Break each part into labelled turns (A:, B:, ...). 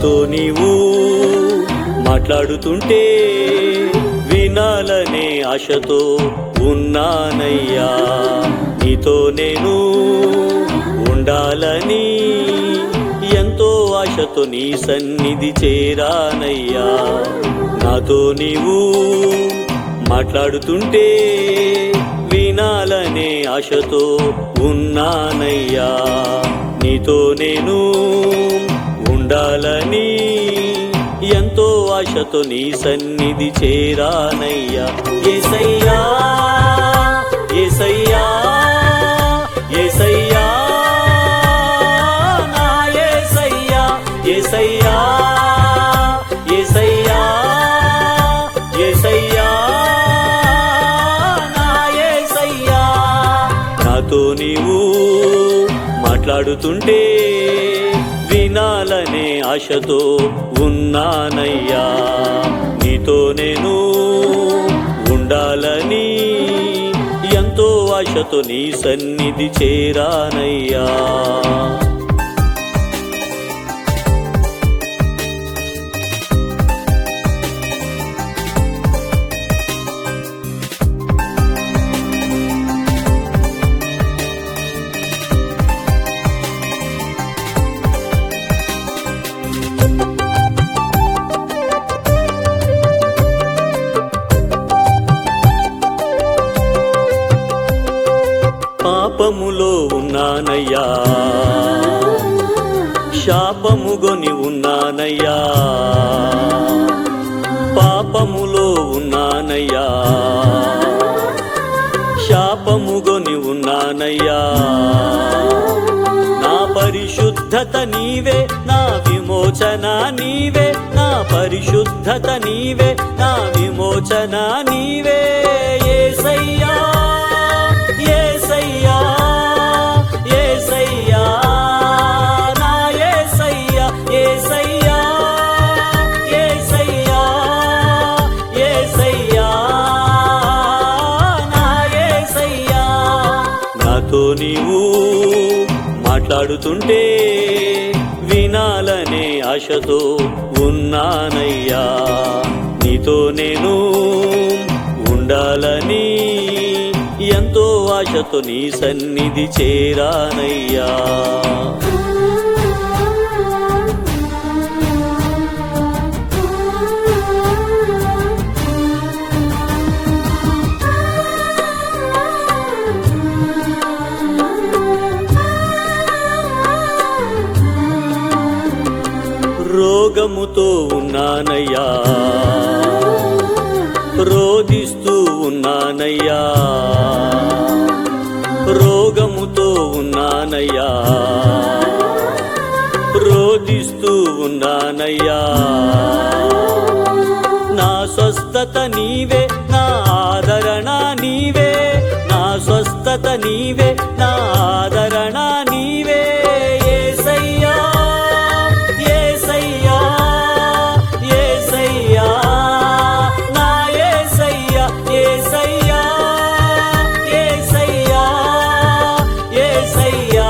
A: నాతో నీవు మాట్లాడుతుంటే వినాలనే ఆశతో ఉన్నానయ్యా నీతో నేను ఉండాలని ఎంతో ఆశతో నీ సన్నిధి చేరానయ్యా నాతో నీవు మాట్లాడుతుంటే వినాలనే ఆశతో ఉన్నానయ్యా నీతో నేను ఉండాలని ఎంతో ఆశతో నీ సన్నిధి చేరానయ్యా ఏసయ్యా ఏసయ్యా ఏసయ్యా నా ఏసయ్యా ఏసయ్యా ఏసయ్యా ఏసయ్యా నా ఏసయ్యా నాతో నీవు మాట్లాడుతుంటే వినాలనే ఆశతో ఉన్నానయ్యా నీతో నేను ఉండాలని ఎంతో ఆశతో నీ సన్నిధి చేరానయ్యా పాపములో ఉన్నానయ్యా శాపముగొని ఉన్నానయ్యా పాపములో ఉన్నానయ్యా శాపముగొని ఉన్నానయ్యా నా పరిశుద్ధత నీవే నా విమోచన నీవే నా పరిశుద్ధత నీవే నా విమోచన నీవే ఏసయ్యా ఏసయ్యా ఏసయ్యా నా ఏసయ్యా ఏసయ్యా ఏసయ్యా ఏసయ్యా నా ఏసయ్యా నాతో నీవు మాట్లాడుతుంటే వినాలనే ఆశతో ఉన్నానయ్యా నీతో నేను ఉండాలని ఎంతో ఆశతో నీ సన్నిధి చేరానయ్యా రోగముతో ఉన్నానయ్యా రోధిస్తూ ఉన్నానయ్యా రోగముతో ఉన్నానయ్యా రోధిస్తూ ఉన్నానయ్యా నా స్వస్థత నీవే నా ఆదరణ నీవే నా స్వస్థత నీవే నా ఆదరణ నీవే ఏసయ్యా ఏసయ్యా ఏసయ్యా నా ఏసయ్యా ఏసయ్యా ఏసయ్యా ఏసయ్యా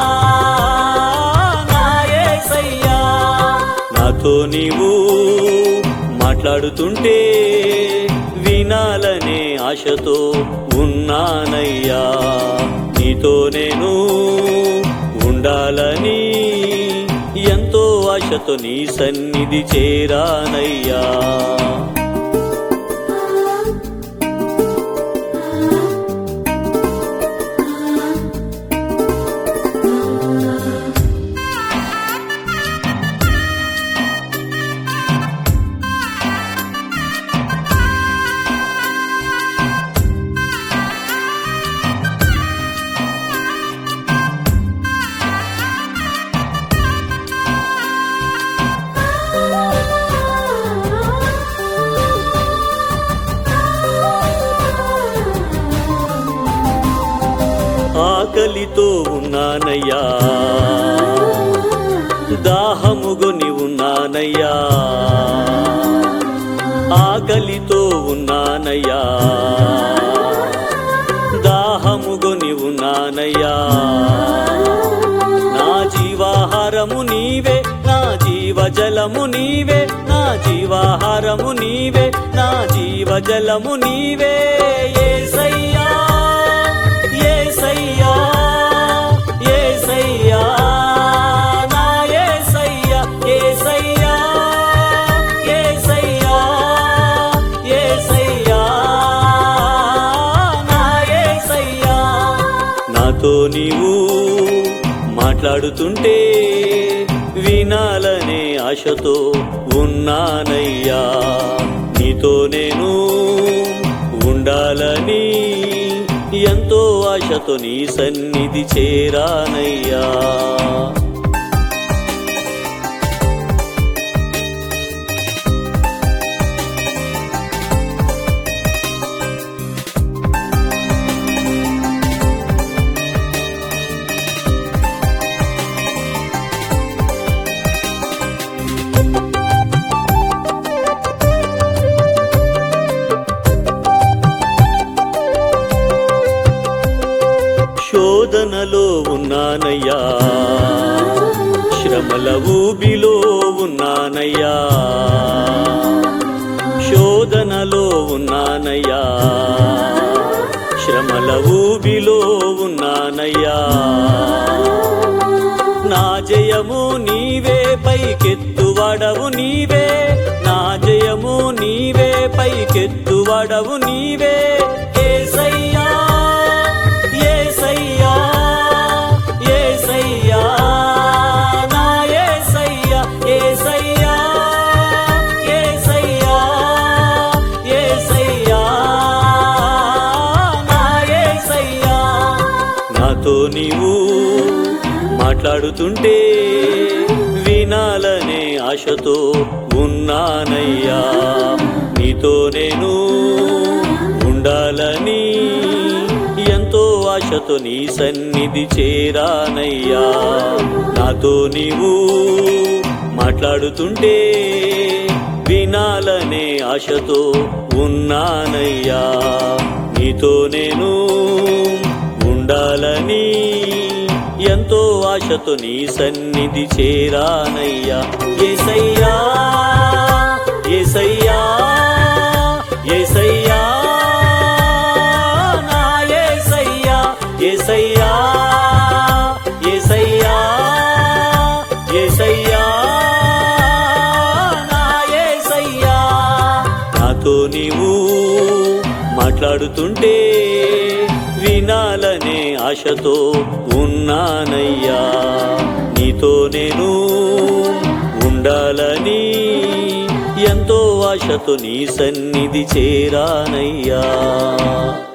A: నా ఏసయ్యా నాతో నీవు మాట్లాడుతుంటే వినాలనే ఆశతో ఉన్నానయ్యా నీతో నేను ఉండాలని ఎంతో ఆశతో నీ సన్నిధి చేరానయ్యా ఆకలితో ఉన్నానయ్యా దాహముగొని ఉన్నానయ్యా ఆకలితో ఉన్నానయ్యా దాహముగొని ఉన్నానయ్యా నా జీవాహారము నీవే నా జీవజలము ప్రాణము నీవే నా జీవజలము నీవే ఏసయ్యా ఏసయ్యా ఏసయ్యా నా ఏసయ్యా ఏసయ్యా ఏసయ్యా ఏసయ్యా నా ఏసయ్యా నాతో నీవు మాట్లాడుతుంటే వినాలనే ఆశతో ఉన్నానయ్యా నీతో నేను ఉండాలని ఎంతో ఆశతో నీ సన్నిధి చేరానయ్యా శోధనలో ఉన్నానయ్యా శ్రమల ఊబిలో ఉన్నానయ్యా శోధనలో ఉన్నానయ్యా శ్రమల ఊబిలో ఉన్నానయ్యా నా జయము నీవే పైకెత్తువాడవు నీవే నా జయము నీవే పైకెత్తువాడవు నీవే ఏసయ్యా ఏసయ్యా ఏసయ్యా నా ఏసయ్యా ఏసయ్యా ఏసయ్యా ఏసయ్యా నా ఏసయ్యా నాతో నీవు మాట్లాడుతుంటే వినాలనే ఆశతో ఉన్నానయ్యా నీతో నేను ఉండాలని ఎంతో ఆశతో నీ సన్నిధి చేరానయ్యా నాతో నీవు మాట్లాడుతుంటే వినాలనే ఆశతో ఉన్నానయ్యా నీతో నేను ఉండాలని ఎంతో ఆశతో నీ సన్నిధి చేరానయ్యా ఏసయ్యా ఏసయ్యా ఏసయ్యా నా ఏసయ్యా ఏసయ్యా ఏసయ్యా ఏసయ్యా నా ఏసయ్యా నాతో నీవు మాట్లాడుతుంటే వినాలనే ఆశతో ఉన్నానయ్యా నీతో నేను ఉండాలని ఎంతో ఆశతో నీ సన్నిధి చేరానయ్యా